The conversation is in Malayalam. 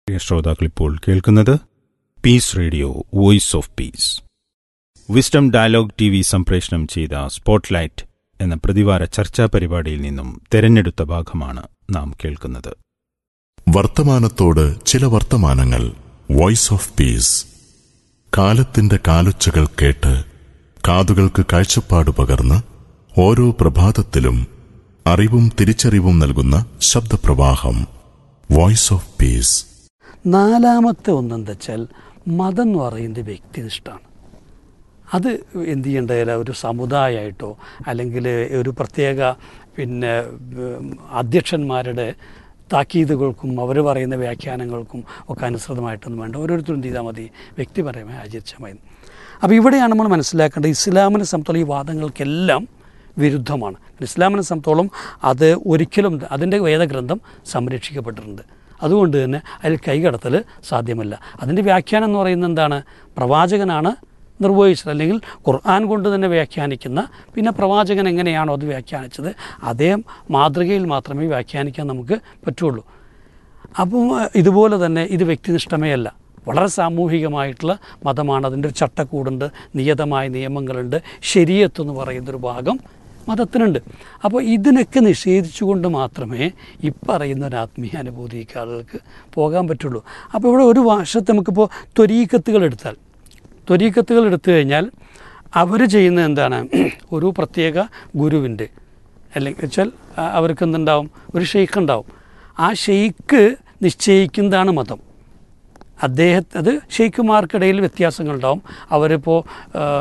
പ്രിയ ശ്രോതാക്കൾ ഇപ്പോൾ കേൾക്കുന്നത് Peace Radio voice of peace wisdom dialogue T V സംപ്രേഷണം ചെയ്ത സ്പോട്ട്ലൈറ്റ് എന്ന പ്രതിവാര ചർച്ചാ പരിപാടിയിൽ നിന്നും തെരഞ്ഞെടുത്ത ഭാഗമാണ് നാം കേൾക്കുന്നത് വർത്തമാനത്തോട് ചില വർത്തമാനങ്ങൾ വോയിസ് ഓഫ് പീസ് കാലത്തിന്റെ കാലൊച്ചകൾ കേട്ട് കാതുകൾക്ക് കാഴ്ചപ്പാട് പകർന്ന് ഓരോ പ്രഭാതത്തിലും അറിവും തിരിച്ചറിവും നൽകുന്ന ശബ്ദപ്രവാഹം വോയിസ് ഓഫ് പീസ് നാലാമത്തെ ഒന്നെന്താ വെച്ചാൽ മതം എന്ന് പറയുന്നത് വ്യക്തിനിഷ്ഠമാണ് അത് എന്ത് ചെയ്യേണ്ടതില്ല ഒരു സമുദായമായിട്ടോ അല്ലെങ്കിൽ ഒരു പ്രത്യേക പിന്നെ ഉം, അധ്യക്ഷന്മാരുടെ താക്കീതുകൾക്കും അവർ പറയുന്ന വ്യാഖ്യാനങ്ങൾക്കും ഒക്കെ അനുസൃതമായിട്ടൊന്നും വേണ്ട ഓരോരുത്തരും എന്ത് ചെയ്താൽ മതി വ്യക്തിപരമായി ആചരിച്ചാൽ മതി അപ്പോൾ ഇവിടെയാണ് നമ്മൾ മനസ്സിലാക്കേണ്ടത് ഇസ്ലാമിനെ സംബന്ധിച്ചുള്ള ഈ വാദങ്ങൾക്കെല്ലാം വിരുദ്ധമാണ് ഇസ്ലാമിനെ സംബന്ധിച്ചോളം അത് ഒരിക്കലും അതിൻ്റെ വേദഗ്രന്ഥം സംരക്ഷിക്കപ്പെട്ടിട്ടുണ്ട് അതുകൊണ്ട് തന്നെ അതിൽ കൈകടത്തൽ സാധ്യമല്ല അതിൻ്റെ വ്യാഖ്യാനം എന്ന് പറയുന്നത് എന്താണ് പ്രവാചകനാണ് നിർവഹിച്ചത് അല്ലെങ്കിൽ ഖുർആൻ കൊണ്ട് തന്നെ വ്യാഖ്യാനിക്കുന്ന പിന്നെ പ്രവാചകൻ എങ്ങനെയാണോ അത് വ്യാഖ്യാനിച്ചത് അതേ മാതൃകയിൽ മാത്രമേ വ്യാഖ്യാനിക്കാൻ നമുക്ക് പറ്റുള്ളൂ അപ്പം ഇതുപോലെ തന്നെ ഇത് വ്യക്തിനിഷ്ഠമേ അല്ല വളരെ സാമൂഹികമായിട്ടുള്ള മതമാണ് അതിൻ്റെ ഒരു ചട്ടക്കൂടുണ്ട് നിയതമായ നിയമങ്ങളുണ്ട് ശരിയത്ത് എന്ന് പറയുന്നൊരു ഭാഗം മതത്തിനുണ്ട് അപ്പോൾ ഇതിനൊക്കെ നിഷേധിച്ചുകൊണ്ട് മാത്രമേ ഈ പറയുന്ന ഒരു ആത്മീയാനുഭൂതിക്ക് ആളുകൾക്ക് പോകാൻ പറ്റുള്ളൂ അപ്പോൾ ഇവിടെ ഒരു വർഷത്തെ നമുക്കിപ്പോൾ ത്വരീക്കത്തുകൾ എടുത്താൽ ത്വരീക്കത്തുകൾ എടുത്തു കഴിഞ്ഞാൽ അവർ ചെയ്യുന്നത് എന്താണ് ഒരു പ്രത്യേക ഗുരുവിൻ്റെ അല്ലെങ്കിൽ വെച്ചാൽ ആ, അവർക്ക് എന്തുണ്ടാവും ഒരു ഷെയ്ഖ് ഉണ്ടാവും ആ ഷെയ്ഖ് നിശ്ചയിക്കുന്നതാണ് മതം അദ്ദേഹം അത് ഷെയ്ഖുമാർക്കിടയിൽ വ്യത്യാസങ്ങളുണ്ടാവും അവരിപ്പോൾ